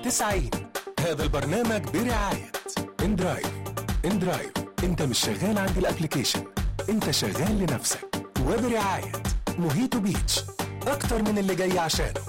90 هذا البرنامج برعاية اندرايف اندرايف انت مش شغال عند الابليكيشن انت شغال لنفسك وبرعاية موهيتو بيتش اكتر من اللي جاي عشانه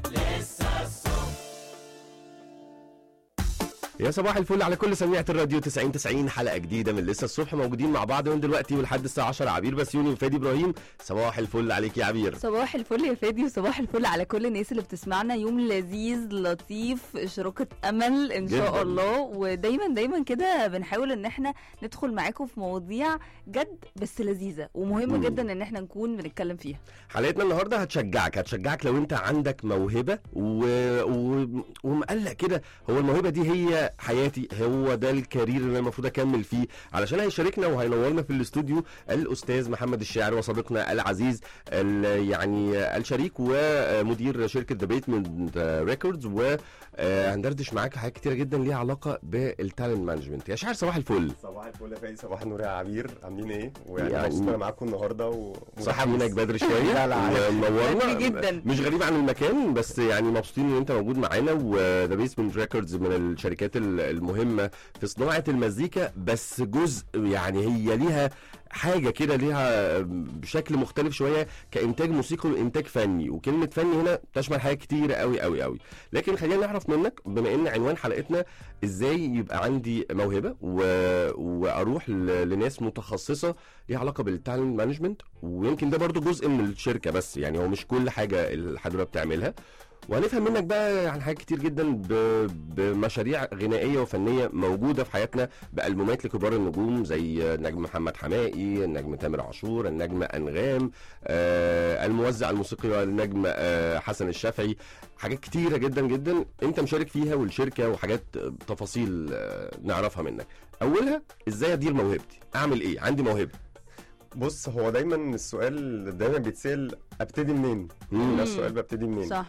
يا صباح الفل على كل سميعة الراديو 90 90 حلقة جديدة من لسه الصبح موجودين مع بعض من دلوقتي ولحد الساعة 10 عبير بسيوني وفادي ابراهيم صباح الفل عليك يا عبير صباح الفل يا فادي وصباح الفل على كل الناس اللي بتسمعنا يوم لذيذ لطيف شروقة امل ان شاء جداً. الله ودايما دايما كده بنحاول ان احنا ندخل معاكم في مواضيع جد بس لذيذة ومهم مم. جدا ان احنا نكون بنتكلم فيها حلقتنا النهارده هتشجعك هتشجعك لو انت عندك موهبه و... و... ومقلق كده هو الموهبه دي هي حياتي هو ده الكارير اللي انا المفروض اكمل فيه علشان هيشاركنا وهينورنا في الاستوديو الاستاذ محمد الشاعر وصديقنا العزيز ال... يعني الشريك ومدير شركه ذا بيتمنت ريكوردز وهندردش معاك حاجات كتيره جدا ليها علاقه بالتالنت مانجمنت يا شاعر صباح الفل صباح الفل يا فادي صباح النور يا عبير عاملين ايه؟ ويعني يعني- مبسوط انا معاكم النهارده و صح منك بدري شويه لا، لا، عادي. ومنورنا بدري جدا. مش غريب عن المكان بس يعني مبسوطين ان انت موجود معانا وذا بيسمنت ريكوردز من الشركات ال- المهمه في صناعه المزيكا بس جزء يعني هي ليها حاجه كده ليها بشكل مختلف شويه كانتاج موسيقي وانتاج فني وكلمه فني هنا تشمل حاجات كتيره قوي قوي قوي لكن خلينا نعرف منك بما ان عنوان حلقتنا ازاي يبقى عندي موهبه و... واروح ل... لناس متخصصه ليها علاقه بالتالنت مانجمنت ويمكن ده برضو جزء من الشركه بس يعني هو مش كل حاجه الحضره بتعملها وهنفهم منك بقى عن حاجات كتير جدا ب... بمشاريع غنائيه وفنيه موجوده في حياتنا بالبومات لكبار النجوم زي النجم محمد حمائي النجم تامر عاشور النجم انغام آه الموزع الموسيقي النجم آه حسن الشافعي حاجات كتيره جدا جدا انت مشارك فيها والشركه وحاجات آه، تفاصيل آه نعرفها منك اولها ازاي ادير موهبتي اعمل ايه عندي موهبه بص هو دايما السؤال اللي دايما بيتسال ابتدي منين؟ مم. ده السؤال ببتدي منين؟ صح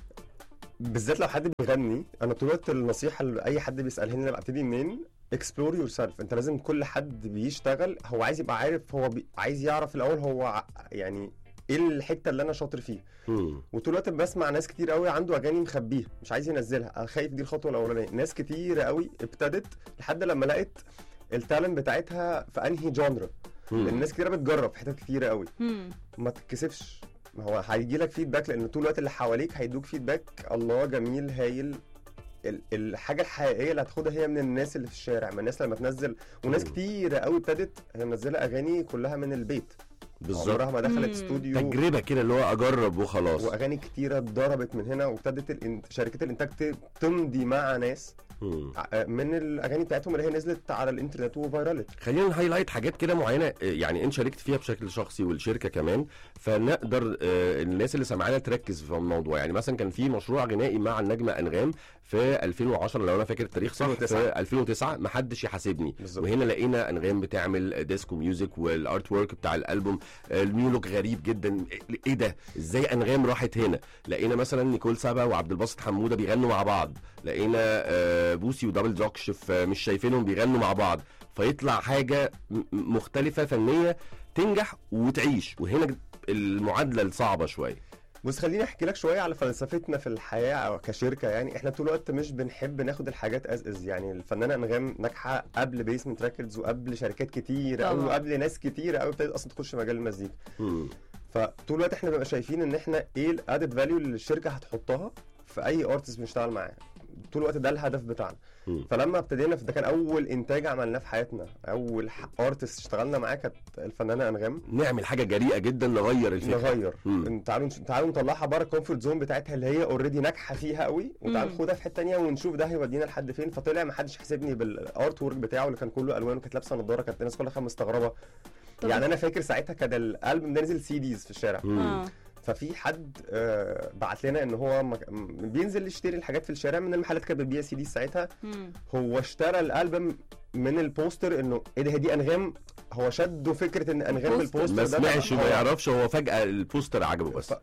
بالذات لو حد بيغني انا طول الوقت النصيحه اللي اي حد بيسالني انا ابتدي منين؟ اكسبلور يور سيلف انت لازم كل حد بيشتغل هو عايز يبقى عارف هو بي... عايز يعرف الاول هو ع- يعني ايه الحته اللي انا شاطر فيها مم. وطول الوقت بسمع ناس كتير قوي عنده اغاني مخبيها مش عايز ينزلها خايف دي الخطوه الاولانيه ناس كتير قوي ابتدت لحد لما لقت التالنت بتاعتها في انهي جانرا مم. الناس كتير بتجرب في حتت كتيره قوي مم. ما تتكسفش ما هو هيجي لك فيدباك لان طول الوقت اللي حواليك هيدوك فيدباك الله جميل هايل ال- الحاجه الحقيقيه اللي هتاخدها هي من الناس اللي في الشارع من الناس لما تنزل وناس مم. كتير قوي ابتدت هي منزله اغاني كلها من البيت بالظبط عمرها ما دخلت مم. استوديو تجربه كده اللي هو اجرب وخلاص واغاني كتيره اتضربت من هنا وابتدت الإن- شركات الانتاج ت- تمضي مع ناس مم. ع- من الاغاني بتاعتهم اللي هي نزلت على الانترنت وفايرالت خلينا نهايلايت حاجات كده معينه آه، يعني انت شاركت فيها بشكل شخصي والشركه كمان فنقدر آه، الناس اللي سمعانا تركز في الموضوع يعني مثلا كان في مشروع غنائي مع النجمه انغام في 2010 لو انا فاكر التاريخ صح 2009. في 2009 محدش يحاسبني بالظبط. وهنا لقينا انغام بتعمل ديسكو ميوزك والارت ورك بتاع الالبوم آه، الميولوج غريب جدا ايه ده ازاي انغام راحت هنا لقينا مثلا نيكول سابا وعبد الباسط حموده بيغنوا مع بعض لقينا آه، بوسي ودبل دوكش في مش شايفينهم بيغنوا مع بعض فيطلع حاجه م- مختلفه فنيه تنجح وتعيش وهنا المعادله الصعبه شويه بص خليني احكي لك شويه على فلسفتنا في الحياه او كشركه يعني احنا طول الوقت مش بنحب ناخد الحاجات از از يعني الفنانه انغام ناجحه قبل بيسمنت ريكوردز وقبل شركات كتير قوي طبعا. وقبل ناس كتير قوي ابتدت اصلا تخش مجال المزيكا مم. فطول الوقت احنا بنبقى شايفين ان احنا ايه الادد فاليو اللي الشركه هتحطها في اي ارتست بنشتغل معاه طول الوقت ده الهدف بتاعنا مم. فلما ابتدينا في ده كان اول انتاج عملناه في حياتنا اول ارتست اشتغلنا معاه كانت الفنانه انغام نعمل حاجه جريئه جدا نغير الفكره نغير مم. تعالوا تعالوا نطلعها بره الكومفورت زون بتاعتها اللي هي اوريدي ناجحه فيها قوي وتعالوا مم. ناخدها في حته تانية ونشوف ده هيودينا لحد فين فطلع ما حدش حاسبني بالارت ورك بتاعه اللي كان كله الوان وكانت لابسه نظاره كانت الناس كلها مستغربه طب- يعني انا فاكر ساعتها كان الالبوم ده نزل سي ديز في الشارع مم. اه ففي حد آه، بعت لنا ان هو مك- م- بينزل يشتري الحاجات في الشارع من المحلات كانت بتبيع سي دي ساعتها مم. هو اشترى الالبوم من البوستر انه ايه ده هي دي انغام هو شده فكره ان انغام البوستر. بالبوستر ما ده سمعش هو- ما يعرفش هو فجاه البوستر عجبه بس ف-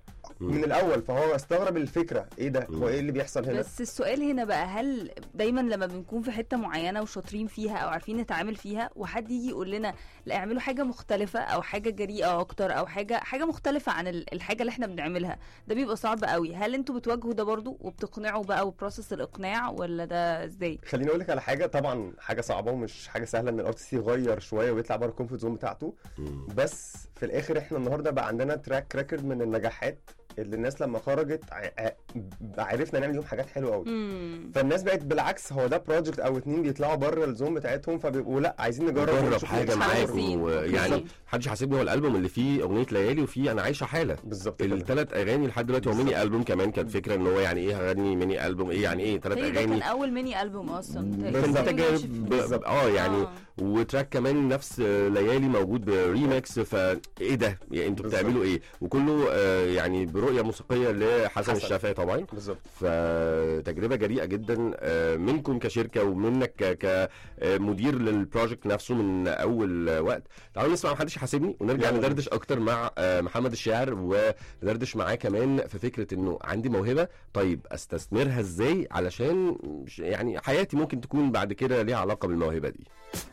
من الاول فهو استغرب الفكره ايه ده هو ايه اللي بيحصل هنا بس السؤال هنا بقى هل دايما لما بنكون في حته معينه وشاطرين فيها او عارفين نتعامل فيها وحد يجي يقول لنا لا اعملوا حاجه مختلفه او حاجه جريئه اكتر او حاجه حاجه مختلفه عن ال- الحاجه اللي احنا بنعملها ده بيبقى صعب قوي هل انتوا بتواجهوا ده برضو وبتقنعوا بقى وبروسس الاقناع ولا ده ازاي خليني اقول لك على حاجه طبعا حاجه صعبه ومش حاجه سهله ان الارتست يغير شويه ويطلع بره الكومفورت زون بتاعته مم. بس في الاخر احنا النهارده بقى عندنا تراك ريكورد من النجاحات اللي الناس لما خرجت ع- ع- عرفنا نعمل ليهم حاجات حلوه قوي امم فالناس بقت بالعكس هو ده بروجكت او اتنين بيطلعوا بره الزون بتاعتهم فبيبقوا لا عايزين نجرب جرب ونشوف حاجه إيه. معاك متحمسين. ويعني أوكي. محدش حاسبني هو الالبوم اللي فيه اغنيه ليالي وفيه انا عايشه حاله بالظبط كده الثلاث اغاني لحد دلوقتي هو ميني البوم كمان كانت فكره ان هو يعني ايه هغني ميني البوم ايه يعني ايه ثلاث ده كان اغاني اول ميني البوم اصلا كان بالظبط. في تجارب ب- اه يعني آه. وتراك كمان نفس ليالي موجود بريمكس فايه ده يعني انتوا بالظبط. بتعملوا ايه وكله آه يعني برؤيه موسيقيه لحسن حسن. الشافعي طبعا بالظبط فتجربه جريئه جدا آه، منكم كشركه ومنك ك- كمدير للبروجكت نفسه من اول وقت تعالوا نسمع محدش حاسبني ونرجع يلا. ندردش اكتر مع آه، محمد الشاعر وندردش معاه كمان في فكره انه عندي موهبه طيب استثمرها ازاي علشان مش- يعني حياتي ممكن تكون بعد كده ليها علاقه بالموهبه دي